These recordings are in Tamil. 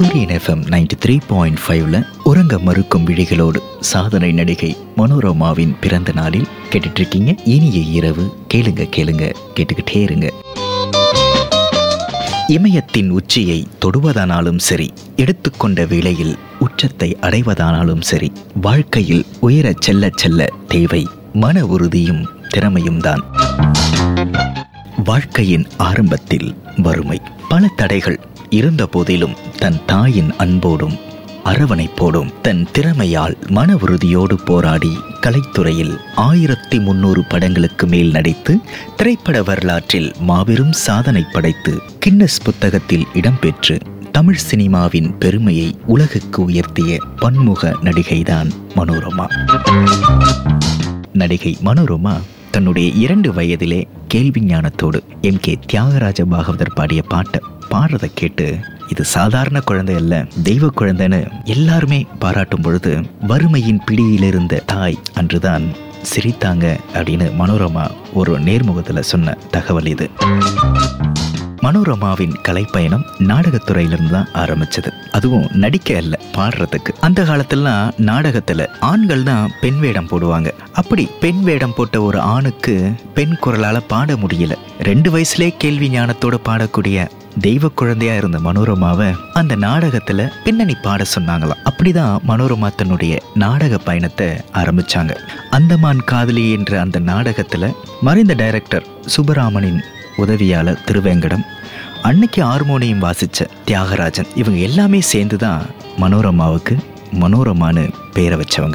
சூரியன் எஃப்எம் நைன்டி த்ரீ பாயிண்ட் ஃபைவ்ல உறங்க மறுக்கும் விழிகளோடு சாதனை நடிகை மனோரமாவின் பிறந்த நாளில் கேட்டுட்டு இருக்கீங்க இனிய இரவு கேளுங்க கேளுங்க கேட்டுக்கிட்டே இருங்க இமயத்தின் உச்சியை தொடுவதானாலும் சரி எடுத்துக்கொண்ட வேளையில் உச்சத்தை அடைவதானாலும் சரி வாழ்க்கையில் உயரச் செல்ல செல்ல தேவை மன உறுதியும் திறமையும் தான் வாழ்க்கையின் ஆரம்பத்தில் வறுமை பல தடைகள் இருந்த போதிலும் தன் தாயின் அன்போடும் அரவணைப்போடும் தன் திறமையால் மன உறுதியோடு போராடி கலைத்துறையில் ஆயிரத்தி முன்னூறு படங்களுக்கு மேல் நடித்து திரைப்பட வரலாற்றில் மாபெரும் சாதனை படைத்து கின்னஸ் புத்தகத்தில் இடம்பெற்று தமிழ் சினிமாவின் பெருமையை உலகுக்கு உயர்த்திய பன்முக நடிகைதான் மனோரமா நடிகை மனோரமா தன்னுடைய இரண்டு வயதிலே கேள்வி ஞானத்தோடு எம் கே தியாகராஜ பாகவதர் பாடிய பாட்டை பாடுறதை கேட்டு இது சாதாரண குழந்தை அல்ல தெய்வ குழந்தைன்னு எல்லாருமே பாராட்டும் பொழுது வறுமையின் பிடியிலிருந்த தாய் அன்றுதான் சிரித்தாங்க அப்படின்னு மனோரமா ஒரு நேர்முகத்தில் சொன்ன தகவல் இது மனோரமாவின் கலைப்பயணம் நாடகத்துறையிலிருந்து தான் ஆரம்பிச்சது அதுவும் நடிக்க அல்ல பாடுறதுக்கு அந்த காலத்துலலாம் நாடகத்துல ஆண்கள் தான் பெண் வேடம் போடுவாங்க அப்படி பெண் வேடம் போட்ட ஒரு ஆணுக்கு பெண் குரலால பாட முடியல ரெண்டு வயசுலே கேள்வி ஞானத்தோட பாடக்கூடிய தெய்வ குழந்தையா இருந்த மனோரமாவை அந்த நாடகத்துல பின்னணி பாட சொன்னாங்களாம் அப்படிதான் மனோரமா தன்னுடைய நாடக பயணத்தை ஆரம்பிச்சாங்க அந்தமான் காதலி என்ற அந்த நாடகத்துல மறைந்த டைரக்டர் சுப்பராமனின் உதவியாளர் திருவேங்கடம் அன்னைக்கு ஹார்மோனியம் வாசிச்ச தியாகராஜன் இவங்க எல்லாமே சேர்ந்து தான் மனோரமாவுக்கு மனோரமான்னு பேரை வச்சவங்க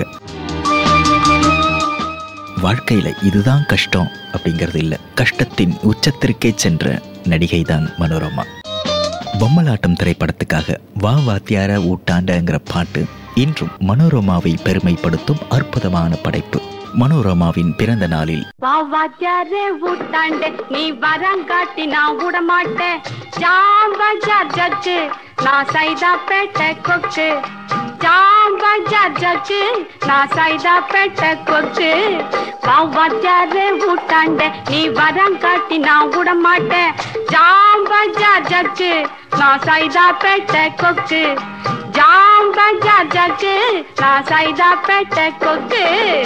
வாழ்க்கையில் இதுதான் கஷ்டம் அப்படிங்கிறது இல்லை கஷ்டத்தின் உச்சத்திற்கே சென்ற நடிகை தான் மனோரமா பொம்மலாட்டம் திரைப்படத்துக்காக வா வாத்தியார ஊட்டாண்டங்கிற பாட்டு இன்றும் மனோரமாவை பெருமைப்படுத்தும் அற்புதமான படைப்பு மனோரமாவின் பிறந்த நாளில் வாவாச்சாரே ஊட்டாண்டு நீ வரங்காட்டி நான் விட மாட்டேன் ஜாம்பஜார் ஜக்கு நான் சைதா பேட்டை கொக்கு ஜாம்பஜார் ஜக்கு நான் சைதா பேட்டை கொக்கு வாவாச்சாரே ஊட்டாண்டு நீ வரங்காட்டி நான் விட மாட்டேன் ஜாம்பஜார் ஜக்கு நான் சைதா பேட்டை கொக்கு ஜாம்பஜார் ஜக்கு நான் சைதா பேட்டை கொக்கு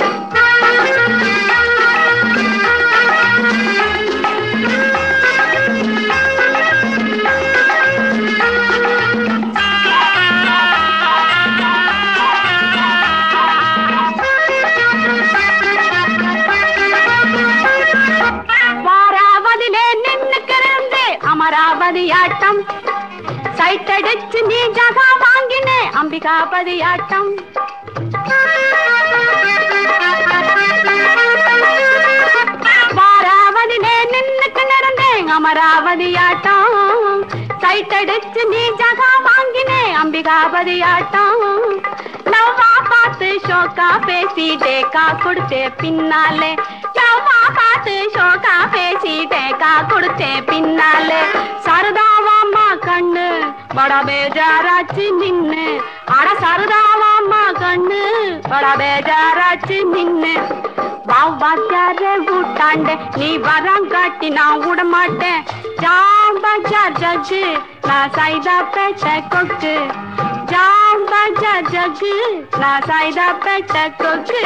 வாராவதிலே நின்னுக்கிறந்து அமராவதி ஆட்டம் சைட் அடிச்சு நீ ஜகா வாங்கினே அம்பிகாபதி ஆட்டம் வாராவதிலே நின்னுக்கு நிறந்தேன் அமராவதி ஆட்டம் சைட் அடிச்சு நீ ஜகா வாங்கினே அம்பிகாபதி ஆட்டம் லவ்வா பார்த்து ஷோக்கா பேசி டேக்கா கொடுத்தே பின்னாலே லவ்வா பார்த்து ஷோக்கா பேசி டேக்கா கொடுத்தே பின்னாலே சரதாவாம்மா கண்ணு பட பேஜாராச்சு நின்னு அட சரதாவாம்மா கண்ணு பட பேஜாராச்சு நின்னு வாத்தியாரே ஊட்டாண்ட நீ வரம் காட்டி நான் விட மாட்டேன் ஜாம்பஜா ஜக்கு நான் சைதா பேட்டை கொக்கு ஜாம்பஜா ஜக்கு நான் சைதா பேட்டை கொக்கு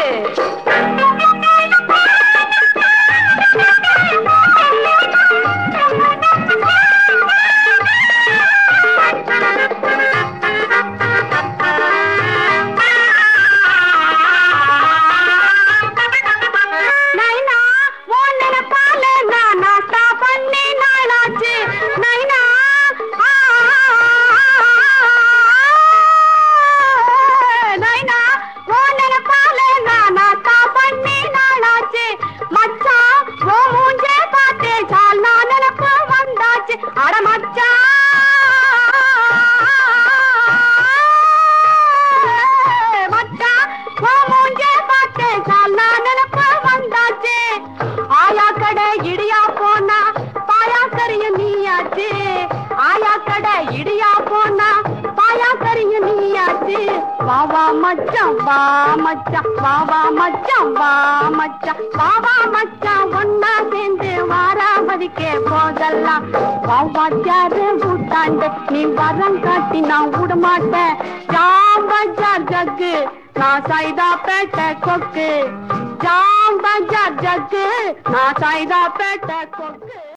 நைனா உன் நினைப்பால நான் நாஸ்தா பண்ணி நாளாச்சு நைனா ஆ, நைனா உன் நினைப்பால நான் நாஸ்தா பண்ணி நாளாச்சு மச்சான் உன் மூஞ்சே பார்த்து சால் நான் நினைப்பு வந்தாச்சு அட மச்சான் மச்சான் உன் மூஞ்சே பார்த்து சால் நான் நினைப்பு வந்தாச்சு ஆயா கடை இடியா போனா பாயா கரிய நீயாச்சு ஆயா கடை இடியா போனா பாயா கரிய நீயாச்சு வா வா வா மச்சான் வா மச்சான் வா வா மச்சான் வா மச்சான் வா வா மச்சான் ஒன்னா சேர்ந்து வாராமதிக்கே போதெல்லாம் வா வாத்தியாரு கூட்டாண்டு நீ வரம் காட்டி நான் விட மாட்டேன் ஜாம் பஜார் ஜக்கு நான் சைதா பேட்டை கொக்கு ஜாம் பஜார் ஜக்கு நான் சைதா பேட்டை கொக்கு